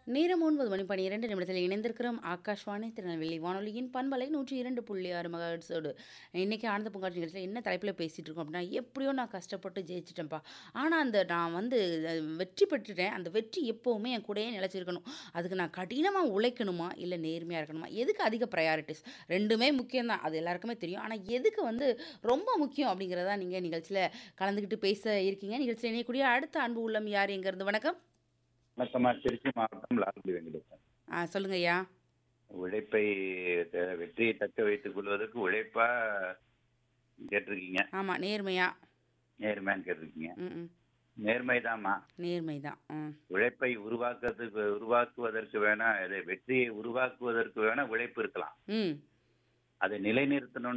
நேரம் ஒன்பது மணி பன்னிரண்டு நிமிடத்தில் இணைந்திருக்கிறோம் ஆகாஷ்வாணி திருநெல்வேலி வானொலியின் பண்பலை நூற்றி இரண்டு புள்ளி ஆறு மகாட்ஸோடு இன்றைக்கி ஆனந்த பூங்காட்சி நிகழ்ச்சியில் என்ன தலைப்பில் பேசிகிட்டு இருக்கோம் அப்படின்னா எப்படியோ நான் கஷ்டப்பட்டு ஜெயிச்சிட்டேன்ப்பா ஆனால் அந்த நான் வந்து அஹ், வெற்றி பெற்றுட்டேன் அந்த வெற்றி எப்போவுமே என் கூடயே நிலச்சிருக்கணும் அதுக்கு நான் கடினமாக உழைக்கணுமா இல்லை நேர்மையாக இருக்கணுமா எதுக்கு அதிக ப்ரையாரிட்டிஸ் ரெண்டுமே முக்கியம்தான் அது எல்லாருக்குமே தெரியும் ஆனால் எதுக்கு வந்து ரொம்ப முக்கியம் அப்படிங்கிறதா நீங்கள் நிகழ்ச்சியில் கலந்துக்கிட்டு பேச இருக்கீங்க நிகழ்ச்சியில் இணையக்கூடிய அடுத்த அன்பு உள்ளம் யார் எங்கேருந்து வணக்கம் வணக்கம்மா திருச்சி மாவட்டம் லால்குடி வெங்கடேசன் ஆ சொல்லுங்க ஐயா உழைப்பை த- வெற்றியை தக்க வைத்துக் கொள்வதற்கு உழைப்பா கேட்டிருக்கீங்க ஆமாம் நேர்மையா நேர்மையான்னு கேட்டிருக்கீங்க ம் ம் நேர்மைதாம்மா நேர்மை தான் ம் உழைப்பை உருவாக்குறதுக்கு உருவாக்குவதற்கு வேணா இது வெற்றியை உருவாக்குவதற்கு வேணா உழைப்பு இருக்கலாம் ம் அதை நிலைநிறுத்தணும்